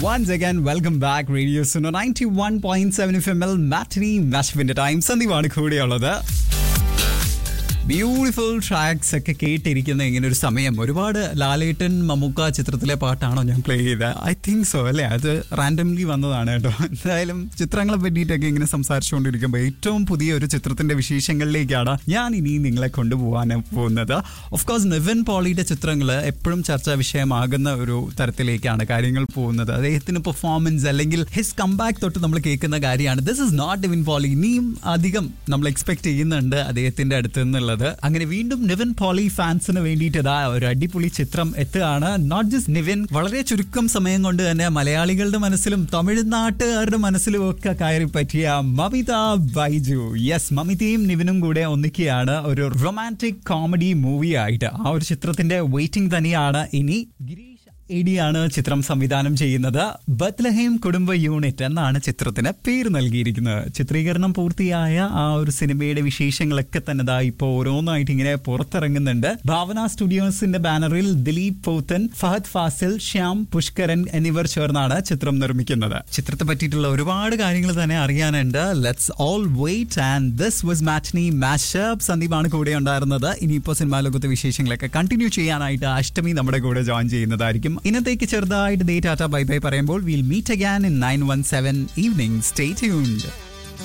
Once again, welcome back. Radio Suno 91.7 FM ൽ മാറ്റിനി മാച്ചിന്റെ time സന്ദീപാണ് കൂടെയുള്ളത് beautiful tracks ഒക്കെ കേട്ടിരിക്കുന്ന ഇങ്ങനെ ഒരു സമയം ഒരുപാട് ലാലേട്ടൻ മമ്മൂക്ക ചിത്രത്തിലെ പാട്ടാണോ ഞാൻ പ്ലേ ചെയ്തത് ഐ തിങ്ക് സോ അല്ലേ അത് റാൻഡംലി വന്നതാണ് കേട്ടോ എന്തായാലും ചിത്രങ്ങളെ പറ്റിയിട്ടൊക്കെ ഇങ്ങനെ സംസാരിച്ചുകൊണ്ടിരിക്കുമ്പോൾ ഏറ്റവും പുതിയ ഒരു ചിത്രത്തിന്റെ വിശേഷങ്ങളിലേക്കാണ് ഞാൻ ഇനി നിങ്ങളെ കൊണ്ടുപോകാൻ പോകുന്നത് ഓഫ് കോഴ്സ് നിവിൻ പോളിയുടെ ചിത്രങ്ങൾ എപ്പോഴും ചർച്ചാ വിഷയമാകുന്ന ഒരു തരത്തിലേക്കാണ് കാര്യങ്ങൾ പോകുന്നത് അദ്ദേഹത്തിന് പെർഫോമൻസ് അല്ലെങ്കിൽ ഹിസ് കംബാക്ക് തൊട്ട് നമ്മൾ കേൾക്കുന്ന കാര്യമാണ് this is not Nivin Pauly ഇനിയും അധികം നമ്മൾ എക്സ്പെക്ട് ചെയ്യുന്നുണ്ട് അദ്ദേഹത്തിന്റെ അടുത്ത് നിന്നുള്ളത് അങ്ങനെ വീണ്ടും നിവിൻ പോളി ഫാൻസിന് വേണ്ടിയിട്ട് ഇതാ ഒരു അടിപൊളി ചിത്രം എത്തുകയാണ് നോട്ട് ജസ്റ്റ് നിവിൻ വളരെ ചുരുക്കം സമയം കൊണ്ട് തന്നെ മലയാളികളുടെ മനസ്സിലും തമിഴ്നാട്ടുകാരുടെ മനസ്സിലും ഒക്കെ കയറി പറ്റിയ മമിത ബൈജു യെസ് മമിതയും നിവിനും കൂടെ ഒന്നിക്കുകയാണ് ഒരു റൊമാൻറ്റിക് കോമഡി മൂവി ആയിട്ട് ആ ഒരു ചിത്രത്തിന്റെ വെയിറ്റിംഗ് തന്നെയാണ് ഇനി ഗിരീഷ് എഡിയാണ് ചിത്രം സംവിധാനം ചെയ്യുന്നത് ബത്ലഹേം കുടുംബ യൂണിറ്റ് എന്നാണ് ചിത്രത്തിന് പേര് നൽകിയിരിക്കുന്നത് ചിത്രീകരണം പൂർത്തിയായ ആ ഒരു സിനിമയുടെ വിശേഷങ്ങളൊക്കെ തന്നെ ദാ ഇപ്പോൾ ഓരോന്നായിട്ട് ഇങ്ങനെ പുറത്തിറങ്ങുന്നുണ്ട് ഭാവന സ്റ്റുഡിയോസിന്റെ ബാനറിൽ ദിലീപ് പോത്തൻ ഫഹദ് ഫാസിൽ ശ്യാം പുഷ്കരൻ എന്നിവർ ചേർന്നാണ് ചിത്രം നിർമ്മിക്കുന്നത് ചിത്രത്തെ പറ്റിയിട്ടുള്ള ഒരുപാട് കാര്യങ്ങൾ തന്നെ അറിയാനുണ്ട് let's all wait and this was matinee mashup സന്ദീപാണ് കൂടെ ഉണ്ടായിരുന്നത് ഇനിയിപ്പോൾ സിനിമാ ലോകത്തെ വിശേഷങ്ങളൊക്കെ കണ്ടിന്യൂ ചെയ്യാനായിട്ട് അഷ്ടമി നമ്മുടെ കൂടെ ജോയിൻ ചെയ്യുന്നതായിരിക്കും ഇന്നത്തേക്ക് ചെറുതായിട്ട് ഡേ ടാറ്റ ബൈ ബൈ പറയുമ്പോൾ will meet again in nine one seven evening stay tuned